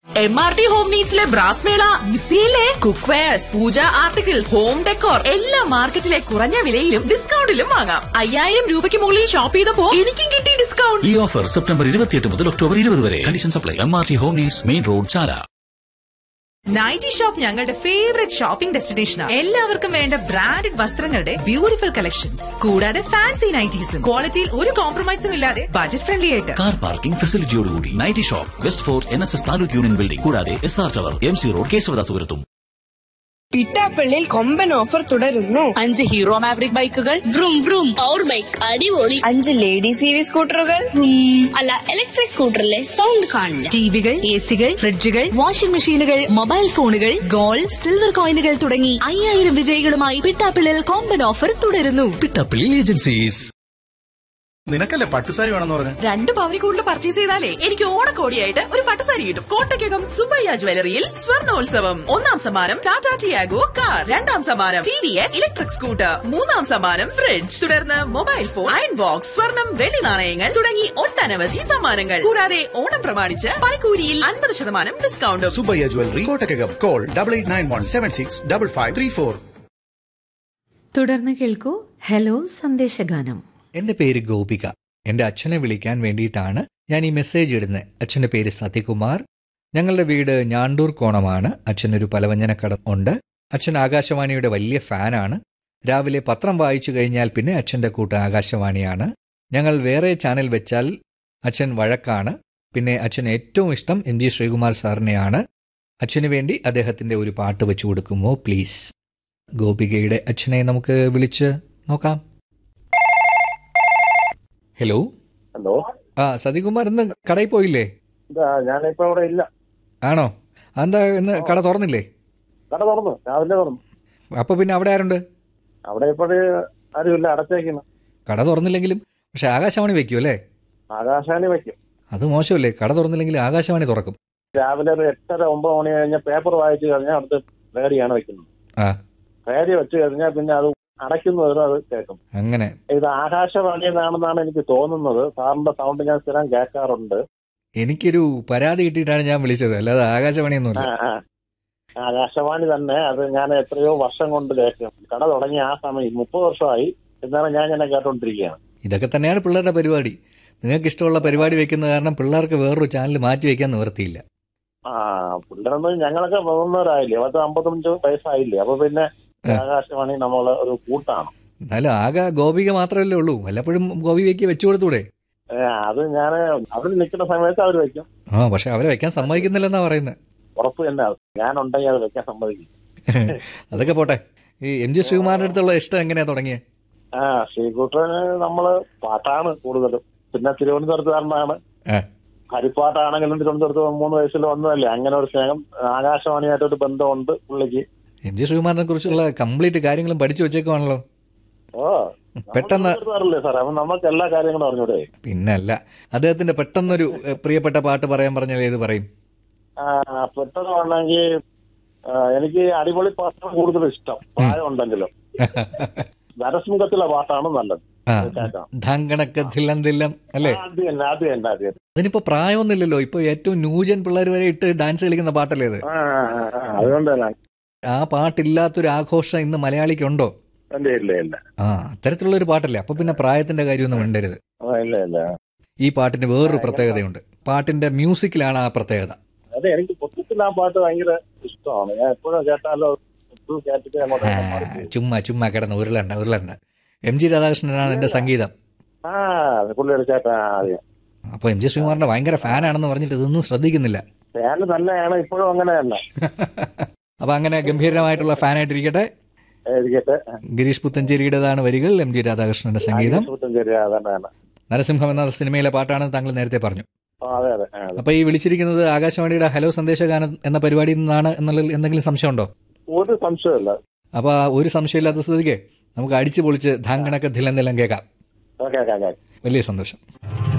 M R T home നീഡ്സിലെ brass mela മിസ്സിയിലെ cookwares puja articles home decor എല്ലാ മാർക്കറ്റിലെ കുറഞ്ഞ വിലയിലും ഡിസ്കൗണ്ടിലും വാങ്ങാം അയ്യായിരം രൂപയ്ക്ക് മുകളിൽ ഷോപ്പ് ചെയ്തപ്പോ എനിക്കും കിട്ടി ഡിസ്കൗണ്ട് ഈ ഓഫർ സെപ്റ്റംബർ ഇരുപത്തിയെട്ട് മുതൽ ഒക്ടോബർ ഇരുപത് വരെ conditions apply M R T home needs main road Chala nighty shop ഞങ്ങളുടെ ഫേവറേറ്റ് ഷോപ്പിംഗ് ഡെസ്റ്റിനേഷനാണ് എല്ലാവർക്കും വേണ്ട ബ്രാൻഡഡ് വസ്ത്രങ്ങളുടെ ബ്യൂട്ടിഫുൾ കളക്ഷൻസ് കൂടാതെ ഫാൻസി നൈറ്റീസും ക്വാളിറ്റിയിൽ ഒരു കോംപ്രമൈസും ഇല്ലാതെ ബജറ്റ് ഫ്രണ്ട്ലി ആയിട്ട് കാർ പാർക്കിംഗ് ഫെസിലിറ്റിയോടുകൂടി nighty shop West Fort N S S taluk union building കൂടാതെ S R tower M C road കേശവദാസുപുരത്തും പിട്ടാപ്പള്ളിയിൽ കൊമ്പൻ ഓഫർ തുടരുന്നു അഞ്ച് ഹീറോ മാവറിക് ബൈക്കുകൾ vroom vroom പവർ ബൈക്ക് അടിപൊളി അഞ്ച് ലേഡീസ് സി വി സ്കൂട്ടറുകൾ vroom. അല്ല ഇലക്ട്രിക് സ്കൂട്ടറിലെ സൗണ്ട് കാണില്ല ടിവികൾ എ സികൾ ഫ്രിഡ്ജുകൾ വാഷിംഗ് മെഷീനുകൾ മൊബൈൽ ഫോണുകൾ ഗോൾഡ് സിൽവർ കോയിനുകൾ തുടങ്ങി അയ്യായിരം വിജയികളുമായി പിട്ടാപ്പിളിൽ കോമ്പൻ ഓഫർ തുടരുന്നു പിട്ടപ്പിള്ളി ഏജൻസീസ് നിനക്കല്ലേ പട്ടുസാരി വേണമെന്ന് പറഞ്ഞു രണ്ട് പവനി കൂടുതൽ പർച്ചേസ് ചെയ്താലേ എനിക്ക് ഓണക്കോടിയായിട്ട് ഒരു പട്ടുസാരി കിട്ടും കോട്ടയ്ക്കകം സുബയ്യ ജ്വല്ലറിയിൽ സ്വർണോത്സവം ഒന്നാം സമ്മാനം ടാറ്റ ടിയാഗോ കാർ രണ്ടാം സമ്മാനം T V S electric scooter മൂന്നാം സമ്മാനം ഫ്രിഡ്ജ് തുടർന്ന് മൊബൈൽ ഫോൺ അയൺ ബോക്സ് സ്വർണം വെള്ളി നാണയങ്ങൾ തുടങ്ങി ഒട്ടനവധി സമ്മാനങ്ങൾ കൂടാതെ ഓണം പ്രമാണിച്ച് പണിക്കൂലിയിൽ അൻപത് ശതമാനം ഡിസ്കൗണ്ടും Subbaiah jewellery Kottakkakam call double eight nine one seven six double five three four തുടർന്ന് കേൾക്കൂ ഹലോ സന്ദേശഗാനം എൻ്റെ പേര് ഗോപിക എൻ്റെ അച്ഛനെ വിളിക്കാൻ വേണ്ടിയിട്ടാണ് ഞാൻ ഈ മെസ്സേജ് ഇടുന്നത് അച്ഛൻ്റെ പേര് സത്യകുമാർ ഞങ്ങളുടെ വീട് ഞാണ്ടൂർ കോണമാണ് അച്ഛനൊരു പലവ്യഞ്ജനക്കട ഉണ്ട് അച്ഛൻ ആകാശവാണിയുടെ വലിയ ഫാനാണ് രാവിലെ പത്രം വായിച്ചു കഴിഞ്ഞാൽ പിന്നെ അച്ഛൻ്റെ കൂട്ട് ആകാശവാണിയാണ് ഞങ്ങൾ വേറെ ചാനൽ വെച്ചാൽ അച്ഛൻ വഴക്കാണ് പിന്നെ അച്ഛൻ ഏറ്റവും ഇഷ്ടം എം ജി ശ്രീകുമാർ സാറിനെയാണ് അച്ഛന് വേണ്ടി അദ്ദേഹത്തിൻ്റെ ഒരു പാട്ട് വെച്ചു കൊടുക്കുമോ പ്ലീസ് ഗോപികയുടെ അച്ഛനെ നമുക്ക് വിളിച്ച് നോക്കാം ഹലോ ഹലോ ആ സതികുമാർ ഇന്ന് കടയിൽ പോയില്ലേ ഇതാ ഞാനിപ്പോ ഇവിടെ ഇല്ല ആണോ എന്താ ഇന്ന് കട തുറന്നില്ലേ കട തുറന്നു രാവിലെ തുറന്നു അപ്പൊ പിന്നെ അവിടെ ആരുണ്ട് അവിടെ ഇപ്പോഴ് ആരുമില്ല അടച്ചേക്കുന്നു കട തുറന്നില്ലെങ്കിലും പക്ഷെ ആകാശവാണി വെക്കും അല്ലേ ആകാശാണി വയ്ക്കും അത് മോശമല്ലേ കട തുറന്നില്ലെങ്കിൽ ആകാശവാണി തുറക്കും രാവിലെ ഒരു എട്ടര ഒമ്പത് മണി കഴിഞ്ഞാൽ പേപ്പർ വായിച്ചു കഴിഞ്ഞാൽ അടുത്ത് റേഡിയാണ് വെക്കുന്നത് ആ റേഡിയോ വെച്ച് കഴിഞ്ഞാൽ പിന്നെ അത് അടയ്ക്കുന്നവരും അത് കേൾക്കും അങ്ങനെ ഇത് ആകാശവാണി എന്നാണെന്നാണ് എനിക്ക് തോന്നുന്നത് സാറിന്റെ സൗണ്ട് ഞാൻ സ്ഥിരം കേൾക്കാറുണ്ട് എനിക്കൊരു പരാതി കിട്ടിയിട്ടാണ് ഞാൻ വിളിച്ചത് അല്ലാതെ ആകാശവാണിയൊന്നുമില്ല ആ, ആ. ആകാശവാണി തന്നെ അത് ഞാൻ എത്രയോ വർഷം കൊണ്ട് കേൾക്കും കട തുടങ്ങിയ ആ സമയം മുപ്പത് വർഷമായി എന്നാണ് ഞാൻ ഇങ്ങനെ കേട്ടോണ്ടിരിക്കുകയാണ് ഇതൊക്കെ തന്നെയാണ് പിള്ളേരുടെ പരിപാടി നിങ്ങൾക്ക് ഇഷ്ടമുള്ള പരിപാടി വെക്കുന്ന കാരണം പിള്ളേർക്ക് വേറൊരു ചാനൽ മാറ്റി വെക്കാൻ നിവർത്തിയില്ല ആ പിള്ളേരൊന്നും ഞങ്ങളൊക്കെ പോകുന്നവരായില്ലേ പത്ത് അമ്പത്തഞ്ച് വയസ്സായില്ലേ അപ്പൊ പിന്നെ ആകാശവാണി നമ്മള് ഒരു കൂട്ടാണ് എന്നാലും ആകെ ഗോപിക മാത്രമല്ലേ ഉള്ളൂ വല്ലപ്പോഴും ഗോപികയ്ക്ക് വെച്ചു കൊടുത്തൂടെ ഏ, അത് ഞാൻ അവർ നിൽക്കുന്ന സമയത്ത് അവർ വെക്കും ആ പക്ഷെ അവരെ വെക്കാൻ സമ്മതിക്കുന്നില്ലെന്നാ പറയുന്നത് ഉറപ്പ് തന്നെ അത് ഞാനുണ്ടെങ്കിൽ അത് വെക്കാൻ സമ്മതിക്കും അതൊക്കെ പോട്ടെ ഈ എം ജി ശ്രീകുമാറിന്റെ അടുത്തുള്ള ഇഷ്ടം എങ്ങനെയാ തുടങ്ങിയത് ആ ശ്രീകുട്ടന് നമ്മള് പാട്ടാണ് കൂടുതലും പിന്നെ തിരുവനന്തപുരത്തുകാരനാണ് ആ. ഹരിപ്പാട്ടാണെങ്കിലും തിരുവനന്തപുരത്ത് മൂന്ന് വയസ്സിൽ വന്നതല്ലേ അങ്ങനെ ഒരു സ്നേഹം ആകാശവാണിയായിട്ടൊരു ബന്ധമുണ്ട് പുള്ളിക്ക് എം ജി ശ്രീകുമാറിനെ കുറിച്ചുള്ള കംപ്ലീറ്റ് കാര്യങ്ങളും പഠിച്ചു വെച്ചേക്കുവാണല്ലോ ഓ പെട്ടെന്ന് അറിയില്ലേ സാർ അപ്പൊ നമുക്ക് എല്ലാ കാര്യങ്ങളും അറിഞ്ഞൂടെ പിന്നല്ല അദ്ദേഹത്തിന്റെ പെട്ടെന്നൊരു എഹ്, പ്രിയപ്പെട്ട പാട്ട് പറയാൻ പറഞ്ഞാൽ ഏത് പറയും ആ, പെട്ടെന്ന് വേണമെങ്കിൽ ആ, എനിക്ക് അടിപൊളി പാട്ടാണ് കൂടുതൽ ഇഷ്ടം പ്രായമുണ്ടെങ്കിലും നരസിംഹത്തിലെ പാട്ടാണ് നല്ലത് ആ കേൾക്കാം. ധാങ്കണക്ക് ധില്ലം ധില്ലം അല്ലേ ആ, അത് തന്നെ അത് തന്നെ അത് തന്നെ അതിനിപ്പോ പ്രായമൊന്നുമില്ലല്ലോ ഇപ്പൊ ഏറ്റവും ന്യൂജൻ പിള്ളേർ വരെ ഇട്ട് ഡാൻസ് കളിക്കുന്ന പാട്ടല്ലേ അത് ആ, ആ, ആ, ആ, അതുകൊണ്ട് തന്നെ ആ പാട്ടില്ലാത്തൊരു ആഘോഷം ഇന്ന് മലയാളിക്കുണ്ടോ ഇല്ല ഇല്ല ഇല്ല ആ അത്തരത്തിലുള്ള ഒരു പാട്ടല്ലേ അപ്പൊ പിന്നെ പ്രായത്തിന്റെ കാര്യമൊന്നും വേണ്ടരുത് ആ, ഇല്ല ഇല്ല ഈ പാട്ടിന് വേറൊരു പ്രത്യേകതയുണ്ട് പാട്ടിന്റെ മ്യൂസിക്കിലാണ് ആ പ്രത്യേകത അതെ എനിക്ക് പൊക്കത്തിൽ ആ പാട്ട് ഭയങ്കര ഇഷ്ടമാണ് ഞാൻ എപ്പോഴും കേട്ടാലോ എപ്പോഴും കേട്ടിട്ട് അങ്ങോട്ട് ആ, മാറിപ്പോകും. ചുമ്മാ ചുമ്മാ കിടന്ന് ഉരുളണ്ട ഉരുളണ്ട എം ജി രാധാകൃഷ്ണനാണ് എന്റെ സംഗീതം ആ പുള്ളിയുടെ ചേട്ടാ അതെ അപ്പൊ എം ജി ശ്രീകുമാറിന്റെ ഭയങ്കര ഫാനാണെന്ന് പറഞ്ഞിട്ട് ഇതൊന്നും ശ്രദ്ധിക്കുന്നില്ല ഫാന് തന്നെയാണ് ഇപ്പോഴും അങ്ങനെ തന്നെ അപ്പൊ അങ്ങനെ ഗംഭീരമായിട്ടുള്ള ഫാനായിട്ടിരിക്കട്ടെ ഇരിക്കട്ടെ ഗിരീഷ് പുത്തഞ്ചേരിയുടേതാണ് വരികൾ എം ജി രാധാകൃഷ്ണന്റെ സംഗീതം ശരി അതന്നെ തന്നെ നരസിംഹം എന്ന സിനിമയിലെ പാട്ടാണ് താങ്കൾ നേരത്തെ പറഞ്ഞു ആ, അതെ അതെ ആ, അതെ അപ്പൊ ഈ വിളിച്ചിരിക്കുന്നത് ആകാശവാണിയുടെ ഹലോ സന്ദേശഗാനം എന്ന പരിപാടിയിൽ നിന്നാണ് എന്നുള്ള എന്തെങ്കിലും സംശയമുണ്ടോ ഒരു സംശയമില്ല അപ്പൊ ആ ഒരു സംശയമില്ലാത്ത സ്ഥിതിക്ക് നമുക്ക് അടിച്ചു പൊളിച്ച് ധാങ്കണക്ക് ധില്ലെന്നെല്ലാം കേൾക്കാം ഓക്കെ ഓക്കെ ഓക്കെ വലിയ സന്തോഷം